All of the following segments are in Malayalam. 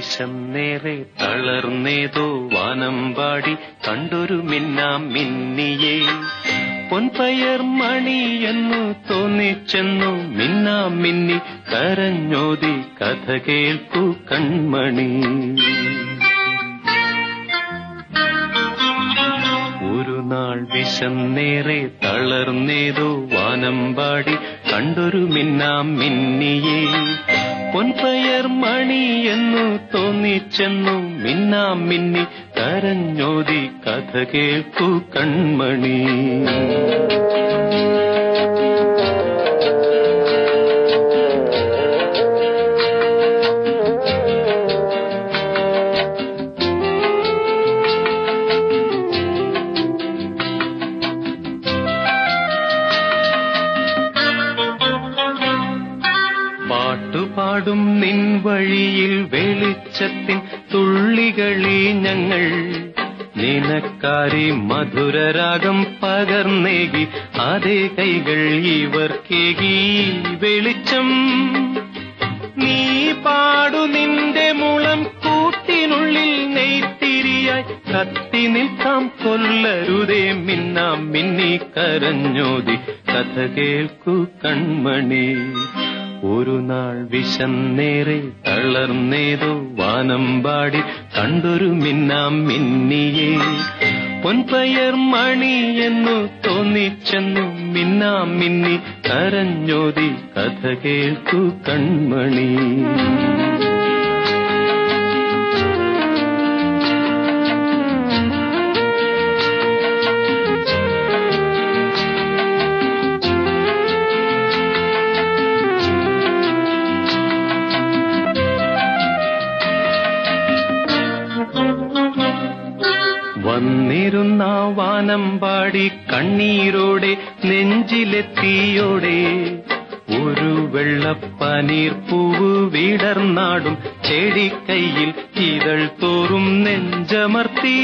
വിശന്നേറെ തളർന്നേതോ വാനമ്പാടി കണ്ടൊരു മിന്നാം മിന്നിയേ പൊൻപയർ മണി എന്നു തോന്നിച്ചെന്നു മിന്നാം മിന്നി കരഞ്ഞോതി കഥ കേൾക്കൂ കൺമണി ഒരു നാൾ വിശന്നേറെ തളർന്നേതോ വാനമ്പാടി കണ്ടൊരു മിന്നാം മിന്നിയേ പൊൻപയർ മണി എന്നു തോന്നിച്ചെന്നു മിന്നാം മിന്നി കരഞ്ഞോതി കഥ കേൾക്കൂ കൺമണി പാട്ടുപാടും നിൻ വഴിയിൽ വെളിച്ചത്തിൻ തുള്ളികളി ഞങ്ങൾ നിനക്കാരി മധുരരാഗം പകർന്നേകി അതേ കൈകൾ ഇവർക്കേകി വെളിച്ചം നീ പാടു നിന്റെ മുളം കൂട്ടിനുള്ളിൽ നെയ്ത്തിരിയായി കത്തി നിൽക്കാം കൊല്ലരുതേ മിന്നാം മിന്നി കരഞ്ഞോതി കഥ കേൾക്കൂ കൺമണി ഒരു നാൾ വിശന്നേറെ തളർന്നേതോ വാനമ്പാടി കണ്ടൊരു മിന്നാം മിന്നിയേ പൊൻപയർ മണി എന്നു തോന്നിച്ചെന്നു മിന്നാം മിന്നി കരഞ്ഞോതി കഥ കേൾക്കൂ കൺമണി വന്നിരുന്ന വാനമ്പാടി കണ്ണീരോടെ നെഞ്ചിലെത്തിയോടെ ഒരു വെള്ളപ്പനീർ പൂവ് വിടർന്നാടും ചെടിക്കൈയിൽ ഇതൾ തോറും നെഞ്ചമർത്തി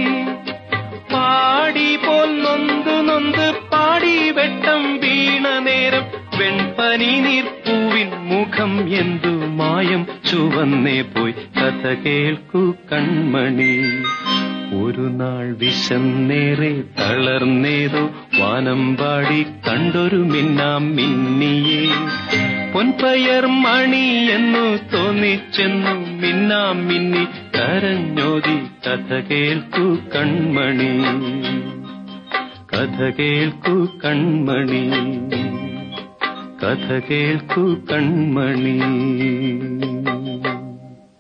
പാടി പോൽ നൊന്ത് നൊന്ത് പാടി വെട്ടം വീണ നേരം വെൺപനി നീർപ്പൂവിൻ മുഖം എന്തു മായം ചുവന്നേ പോയി കഥ കേൾക്കൂ കൺമണി ഒരു നാൾ വിശന്നേറെ തളർന്നേതോ വാനമ്പാടി കണ്ടൊരു മിന്നാം മിന്നിയേ പൊൻപയർ മണി എന്നു തോന്നിച്ചെന്നു മിന്നാം മിന്നി കരഞ്ഞോതി കഥ കേൾക്കൂ കൺമണി കഥ കേൾക്കൂ കൺമണി കഥ കേൾക്കൂ കൺമണി